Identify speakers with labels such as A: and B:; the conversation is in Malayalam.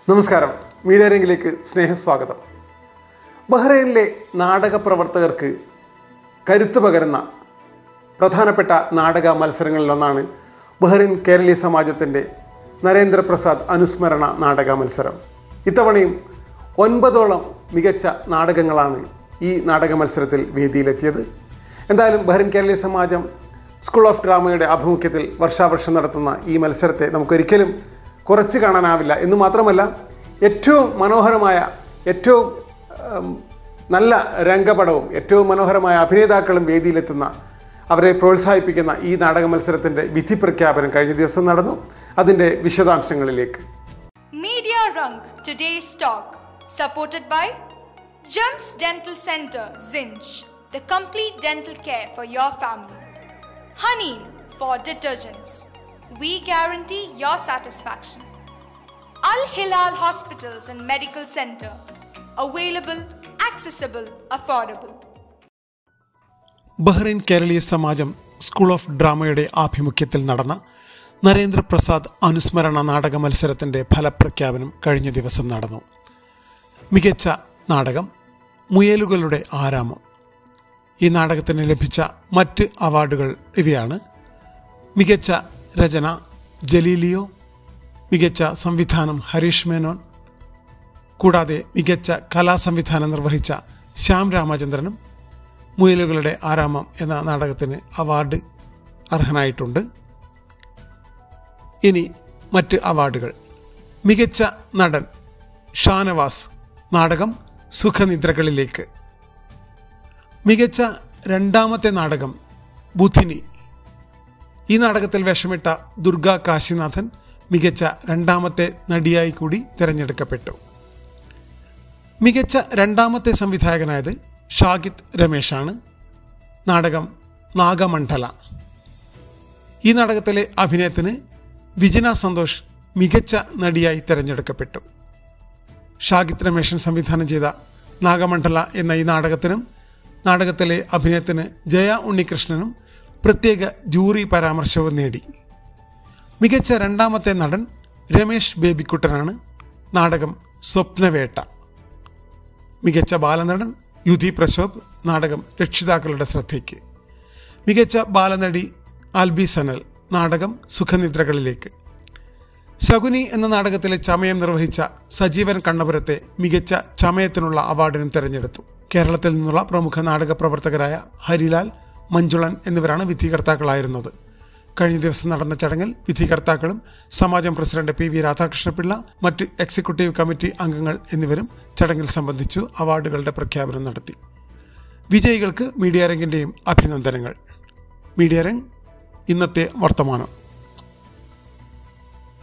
A: നമസ്കാരം മീഡിയ രംഗിലേക്ക് സ്നേഹസ്വാഗതം ബഹ്റൈനിലെ നാടക പ്രവർത്തകർക്ക് കരുത്ത് പകരുന്ന പ്രധാനപ്പെട്ട നാടക മത്സരങ്ങളിലൊന്നാണ് ബഹ്റൈൻ കേരളീയ സമാജത്തിൻ്റെ നരേന്ദ്രപ്രസാദ് അനുസ്മരണ നാടക മത്സരം ഇത്തവണയും ഒൻപതോളം മികച്ച നാടകങ്ങളാണ് ഈ നാടക മത്സരത്തിൽ വേദിയിലെത്തിയത് എന്തായാലും Bahrain Keraleeya Samajam school of ഡ്രാമയുടെ ആഭിമുഖ്യത്തിൽ വർഷാവർഷം നടത്തുന്ന ഈ മത്സരത്തെ നമുക്കൊരിക്കലും കുറച്ച് കാണാനാവില്ല എന്ന് മാത്രമല്ല ഏറ്റവും മനോഹരമായ ഏറ്റവും ഉം, നല്ല രംഗപടവും ഏറ്റവും മനോഹരമായ അഭിനേതാക്കളും വേദിയിലെത്തുന്ന അവരെ പ്രോത്സാഹിപ്പിക്കുന്ന ഈ നാടക മത്സരത്തിൻ്റെ വിധി പ്രഖ്യാപനം കഴിഞ്ഞ ദിവസം നടന്നു അതിൻ്റെ വിശദാംശങ്ങളിലേക്ക്
B: Media Rung today's talk, supported by Gems Dental Center, Zinj, the complete dental care for your family. Honey for detergents. We guarantee your satisfaction. Al Hilal Hospitals and Medical Center. Available, accessible, affordable.
A: Bahrain Keraleeya Samajam school of ഡ്രാമയുടെ ആഭിമുഖ്യത്തിൽ നടന്ന നരേന്ദ്രപ്രസാദ് അനുസ്മരണ നാടക മത്സരത്തിൻ്റെ ഫലപ്രഖ്യാപനം കഴിഞ്ഞ ദിവസം നടന്നു മികച്ച നാടകം മുയലുകളുടെ ആരാമം ഈ നാടകത്തിന് ലഭിച്ച മറ്റ് അവാർഡുകൾ ഇവയാണ് മികച്ച രചന ജലീലിയോ മികച്ച സംവിധാനം ഹരീഷ് മേനോൻ കൂടാതെ മികച്ച കലാസംവിധാനം നിർവഹിച്ച ശ്യാം രാമചന്ദ്രനും മുയലുകളുടെ ആരാമം എന്ന നാടകത്തിന് അവാർഡ് അർഹനായിട്ടുണ്ട് ഇനി മറ്റ് അവാർഡുകൾ മികച്ച നടൻ ഷാനവാസ് നാടകം സുഖനിദ്രകളിലേക്ക് മികച്ച രണ്ടാമത്തെ നാടകം ബുധിനി ഈ നാടകത്തിൽ വേഷമിട്ട ദുർഗ കാശിനാഥൻ മികച്ച രണ്ടാമത്തെ നടിയായി കൂടി തിരഞ്ഞെടുക്കപ്പെട്ടു മികച്ച രണ്ടാമത്തെ സംവിധായകനായത് ഷാഗിത് രമേശാണ് നാടകം നാഗമണ്ഡല ഈ നാടകത്തിലെ അഭിനയത്തിന് വിജന സന്തോഷ് മികച്ച നടിയായി തിരഞ്ഞെടുക്കപ്പെട്ടു ഷാഗിത് രമേശൻ സംവിധാനം ചെയ്ത നാഗമണ്ഡല എന്ന ഈ നാടകത്തിനും നാടകത്തിലെ അഭിനയത്തിന് ജയ ഉണ്ണികൃഷ്ണനും പ്രത്യേക ജൂറി പരാമർശവും നേടി മികച്ച രണ്ടാമത്തെ നടൻ രമേശ് ബേബിക്കുട്ടനാണ് നാടകം സ്വപ്നവേട്ട മികച്ച ബാലനടൻ യുധി പ്രശോഭ് നാടകം രക്ഷിതാക്കളുടെ ശ്രദ്ധയ്ക്ക് മികച്ച ബാലനടി ആൽബി സനൽ നാടകം സുഖനിദ്രകളിലേക്ക് ശകുനി എന്ന നാടകത്തിലെ ചമയം നിർവഹിച്ച സജീവൻ കണ്ണപുരത്തെ മികച്ച ചമയത്തിനുള്ള അവാർഡിനും തെരഞ്ഞെടുത്തു കേരളത്തിൽ നിന്നുള്ള പ്രമുഖ നാടക പ്രവർത്തകരായ ഹരിലാൽ മഞ്ജുളൻ എന്നിവരാണ് വിധികർത്താക്കളായിരുന്നത് കഴിഞ്ഞ ദിവസം നടന്ന ചടങ്ങിൽ വിധികർത്താക്കളും Samajam president P V Radhakrishnapillai മറ്റ് എക്സിക്യൂട്ടീവ് കമ്മിറ്റി അംഗങ്ങൾ എന്നിവരും ചടങ്ങിൽ സംബന്ധിച്ചു അവാർഡുകളുടെ പ്രഖ്യാപനം നടത്തി വിജയികൾക്ക് മീഡിയ രംഗിൻ്റെയും അഭിനന്ദനങ്ങൾ മീഡിയ രംഗ് ഇന്നത്തെ വർത്തമാനം